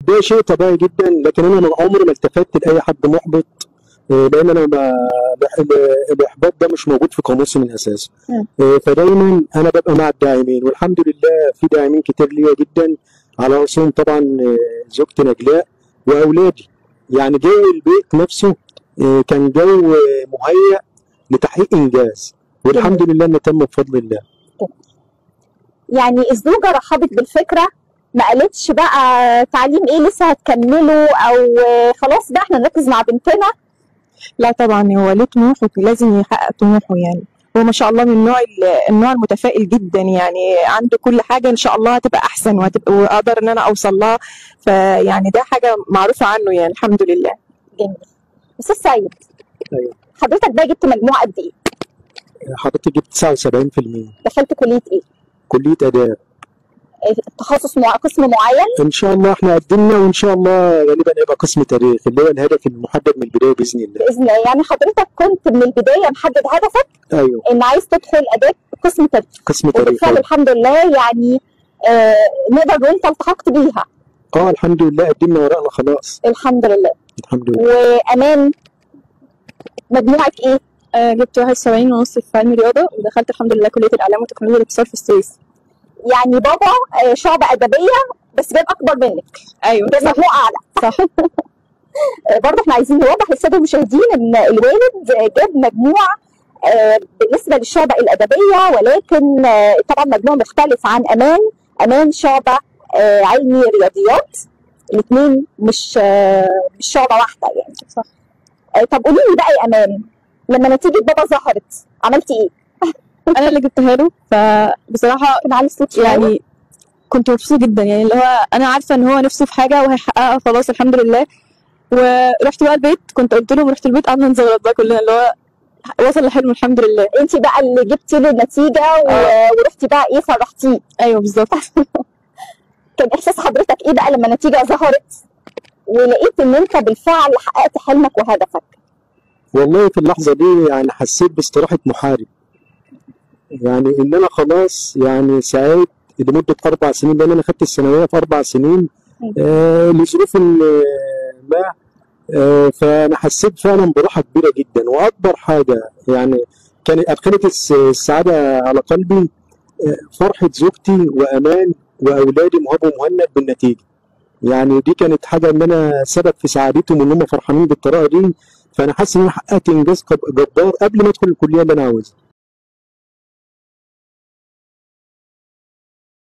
ده شيء طبيعي جدا لكن انا من عمري ما التفت لاي حد محبط آه، لان انا ما بح- الاحباط ده مش موجود في قاموسي من اساسه مم. آه، فدايما انا ببقى مع الداعمين والحمد لله في داعمين كتير ليا جدا على راسهم طبعا آه، زوجتي نجلاء واولادي يعني جو البيت نفسه آه، كان جو آه، مهيأ لتحقيق انجاز والحمد لله انه تم بفضل الله يعني الزوجه رحبت بالفكره ما قالتش بقى تعليم ايه لسه هتكمله او آه، خلاص بقى احنا نركز مع بنتنا لا طبعا هو له طموح ولازم يحقق طموحه يعني هو ما شاء الله من النوع النوع المتفائل جدا يعني عنده كل حاجه ان شاء الله هتبقى احسن وهتبقى واقدر ان انا اوصل لها فيعني ده حاجه معروفه عنه يعني الحمد لله جميل استاذ سيد أيوة. حضرتك بقى جبت مجموع قد ايه؟ حضرتك جبت 79% دخلت كليه ايه؟ كليه اداب آه، تخصص مع... قسم معين ان شاء الله احنا قدمنا وان شاء الله غالبا هيبقى قسم تاريخ اللي هو الهدف المحدد من البدايه باذن الله باذن الله يعني حضرتك كنت من البدايه محدد هدفك ايوه ان عايز تدخل اداب قسم تاريخ قسم تاريخ وبالفعل أيوة. الحمد لله يعني آه نقدر نقول انت التحقت بيها اه الحمد لله قدمنا ورقنا خلاص الحمد لله الحمد لله وامان مجموعك ايه؟ آه جبت 71 ونص في علم رياضه ودخلت الحمد لله كليه الاعلام وتكنولوجيا الاتصال في السويس يعني بابا آه شعبة أدبية بس جاب أكبر منك ايوه جاب مجموع أعلى صح آه، برضه احنا عايزين نوضح للساده المشاهدين ان الوالد آه، جاب مجموع آه، بالنسبه للشعبه الادبيه ولكن آه، طبعا مجموع مختلف عن امان امان شعبه آه، علمي رياضيات الاثنين مش آه، مش شعبه واحده يعني صح. آه، طب قولي لي بقى يا امان لما نتيجه بابا ظهرت عملتي ايه؟ انا اللي جبتها له فبصراحه كان على الصوت شوية. يعني كنت مبسوطه جدا يعني اللي هو انا عارفه ان هو نفسه في حاجه وهيحققها خلاص الحمد لله ورحت بقى البيت كنت قلت لهم رحت البيت قعدنا نزغرط بقى كلنا اللي هو وصل لحلمه الحمد لله انت بقى اللي جبتي له النتيجه و... آه. ورحتي بقى ايه فرحتيه ايوه بالظبط كان احساس حضرتك ايه بقى لما النتيجه ظهرت ولقيت ان انت بالفعل حققت حلمك وهدفك والله في اللحظه دي يعني حسيت باستراحه محارب يعني ان انا خلاص يعني سعيت لمده اربع سنين لان انا خدت الثانويه في اربع سنين آه لظروف آه، ما آه فانا حسيت فعلا براحه كبيره جدا واكبر حاجه يعني كانت ادخلت الس- السعاده على قلبي آه فرحه زوجتي وامان واولادي مهاب ومهند بالنتيجه يعني دي كانت حاجه ان انا سبب في سعادتهم ان هم فرحانين بالطريقه دي فانا حاسس ان انا حققت انجاز كب- جبار قبل ما ادخل الكليه اللي انا عاوزها